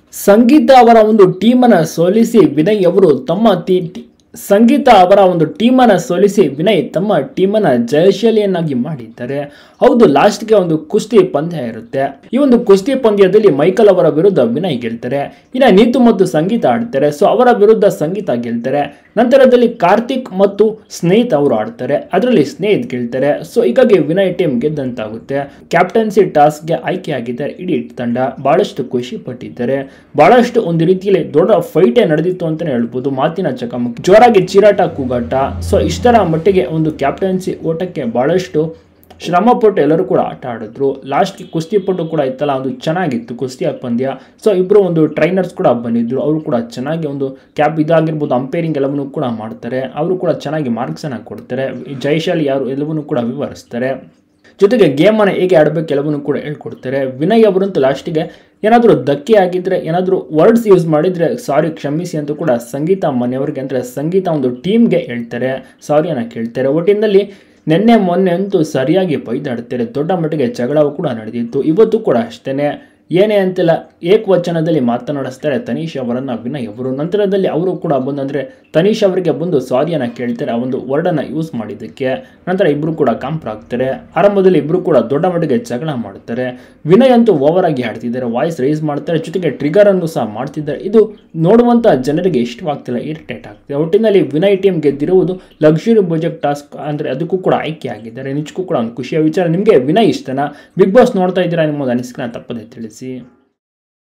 ಸಂಗೀತ ಅವರ ಒಂದು ಟೀಮನ್ನು ಸೋಲಿಸಿ ವಿನಯ್ ಅವರು ತಮ್ಮ ಟಿ ಟಿ- ಸಂಗೀತ ಅವರ ಒಂದು ಟೀಮನ್ನು ಸೋಲಿಸಿ ವಿನಯ್ ತಮ್ಮ ಟೀಮನ್ನು ಜಯಶಾಲಿಯನ್ನಾಗಿ ಮಾಡಿದ್ದಾರೆ ಹೌದು ಲಾಸ್ಟ್ಗೆ ಒಂದು ಕುಸ್ತಿ ಪಂದ್ಯ ಇರುತ್ತೆ ಈ ಒಂದು ಕುಸ್ತಿ ಪಂದ್ಯದಲ್ಲಿ ಮೈಕಲ್ ಅವರ ವಿರುದ್ಧ ವಿನಯ್ ಗೆಲ್ತಾರೆ ಇನ್ನು ನೀತು ಮತ್ತು ಸಂಗೀತ ಆಡ್ತಾರೆ ಸೊ ಅವರ ವಿರುದ್ಧ ಸಂಗೀತ ಗೆಲ್ತಾರೆ ನಂತರದಲ್ಲಿ ಕಾರ್ತಿಕ್ ಮತ್ತು ಸ್ನೇಹಿತ್ ಅವರು ಆಡ್ತಾರೆ ಅದರಲ್ಲಿ ಸ್ನೇಹಿತ್ ಗೆಲ್ತಾರೆ ಸೊ ಹೀಗಾಗಿ ವಿನಯ್ ಟೀಮ್ ಗೆದ್ದಂತಾಗುತ್ತೆ ಕ್ಯಾಪ್ಟನ್ಸಿ ಟಾಸ್ಕ್ಗೆ ಆಯ್ಕೆಯಾಗಿದ್ದಾರೆ ಇಡೀ ತಂಡ ಬಹಳಷ್ಟು ಖುಷಿ ಪಟ್ಟಿದ್ದಾರೆ ಬಹಳಷ್ಟು ಒಂದು ರೀತಿಯಲ್ಲಿ ದೊಡ್ಡ ಫೈಟೇ ನಡೆದಿತ್ತು ಅಂತಾನೆ ಹೇಳ್ಬೋದು ಮಾತಿನ ಚಕಮಕಿ ಜೋರಾಗಿ ಚೀರಾಟ ಕೂಗಾಟ ಸೊ ಇಷ್ಟರ ಮಟ್ಟಿಗೆ ಒಂದು ಕ್ಯಾಪ್ಟನ್ಸಿ ಓಟಕ್ಕೆ ಬಹಳಷ್ಟು ಶ್ರಮಪಟ್ಟು ಎಲ್ಲರೂ ಕೂಡ ಆಟ ಆಡಿದ್ರು ಲಾಸ್ಟ್ಗೆ ಕುಸ್ತಿ ಪಟ್ಟು ಕೂಡ ಇತ್ತಲ್ಲ ಒಂದು ಚೆನ್ನಾಗಿತ್ತು ಕುಸ್ತಿಯ ಪಂದ್ಯ ಸೊ ಇಬ್ಬರು ಒಂದು ಟ್ರೈನರ್ಸ್ ಕೂಡ ಬಂದಿದ್ರು ಅವರು ಕೂಡ ಚೆನ್ನಾಗಿ ಒಂದು ಕ್ಯಾಪ್ ಇದಾಗಿರ್ಬೋದು ಅಂಪೈರಿಂಗ್ ಎಲ್ಲವನ್ನೂ ಕೂಡ ಮಾಡ್ತಾರೆ ಅವರು ಕೂಡ ಚೆನ್ನಾಗಿ ಮಾರ್ಕ್ಸನ್ನು ಕೊಡ್ತಾರೆ ಈ ಜಯಶಾಲಿ ಯಾರು ಎಲ್ಲವನ್ನೂ ಕೂಡ ವಿವರಿಸ್ತಾರೆ ಜೊತೆಗೆ ಗೇಮನ್ನು ಹೇಗೆ ಆಡಬೇಕು ಎಲ್ಲವನ್ನೂ ಕೂಡ ಹೇಳ್ಕೊಡ್ತಾರೆ ವಿನಯ್ ಅವರಂತೂ ಲಾಸ್ಟಿಗೆ ಏನಾದರೂ ಧಕ್ಕೆ ಆಗಿದ್ರೆ ಏನಾದರೂ ವರ್ಡ್ಸ್ ಯೂಸ್ ಮಾಡಿದರೆ ಸಾರಿ ಕ್ಷಮಿಸಿ ಅಂತ ಕೂಡ ಸಂಗೀತ ಮನೆಯವರಿಗೆ ಅಂದರೆ ಸಂಗೀತ ಒಂದು ಟೀಮ್ಗೆ ಹೇಳ್ತಾರೆ ಸಾರಿಯನ್ನು ಕೇಳ್ತಾರೆ ಒಟ್ಟಿನಲ್ಲಿ ನಿನ್ನೆ ಮೊನ್ನೆ ಅಂತೂ ಸರಿಯಾಗಿ ಬೈದಾಡ್ತಾರೆ ದೊಡ್ಡ ಮಟ್ಟಿಗೆ ಜಗಳವು ಕೂಡ ನಡೆದಿತ್ತು ಇವತ್ತು ಕೂಡ ಅಷ್ಟೇ ಏನೇ ಅಂತಿಲ್ಲ ಏಕವಚನದಲ್ಲಿ ಮಾತನಾಡಿಸ್ತಾರೆ ತನೀಶ್ ಅವರನ್ನು ವಿನಯ್ ಅವರು ನಂತರದಲ್ಲಿ ಅವರು ಕೂಡ ಬಂದು ಅಂದರೆ ತನೀಶ್ ಅವರಿಗೆ ಬಂದು ಸಾರಿಯನ್ನು ಕೇಳ್ತಾರೆ ಆ ಒಂದು ವರ್ಡನ್ನು ಯೂಸ್ ಮಾಡಿದ್ದಕ್ಕೆ ನಂತರ ಇಬ್ಬರು ಕೂಡ ಕಾಂಪ್ರ ಆಗ್ತಾರೆ ಆರಂಭದಲ್ಲಿ ಇಬ್ಬರು ಕೂಡ ದೊಡ್ಡ ಮಟ್ಟಿಗೆ ಜಗಳ ಮಾಡ್ತಾರೆ ವಿನಯ್ ಅಂತೂ ಓವರ್ ಆಗಿ ಆಡ್ತಿದ್ದಾರೆ ವಾಯ್ಸ್ ರೈಸ್ ಮಾಡ್ತಾರೆ ಜೊತೆಗೆ ಟ್ರಿಗರ್ ಅನ್ನು ಸಹ ಮಾಡ್ತಿದ್ದಾರೆ ಇದು ನೋಡುವಂಥ ಜನರಿಗೆ ಇಷ್ಟವಾಗ್ತಿಲ್ಲ ಇರಿಟೇಟ್ ಆಗ್ತಿದೆ ಒಟ್ಟಿನಲ್ಲಿ ವಿನಯ್ ಟೀಮ್ ಗೆದ್ದಿರುವುದು ಲಕ್ಸುರಿ ಬಜೆಟ್ ಟಾಸ್ಕ್ ಅಂದರೆ ಅದಕ್ಕೂ ಕೂಡ ಆಯ್ಕೆ ಆಗಿದ್ದಾರೆ ನಿಜಕ್ಕೂ ಕೂಡ ಒಂದು ಖುಷಿಯ ವಿಚಾರ ನಿಮಗೆ ವಿನಯ್ ಇಷ್ಟನಾ ಬಿಗ್ ಬಾಸ್ ನೋಡ್ತಾ ಇದ್ದೀರಾ ನಿಮ್ಮದು ಅನಿಸಿಕೆ ತಪ್ಪದೆ ತಿಳಿಸಿ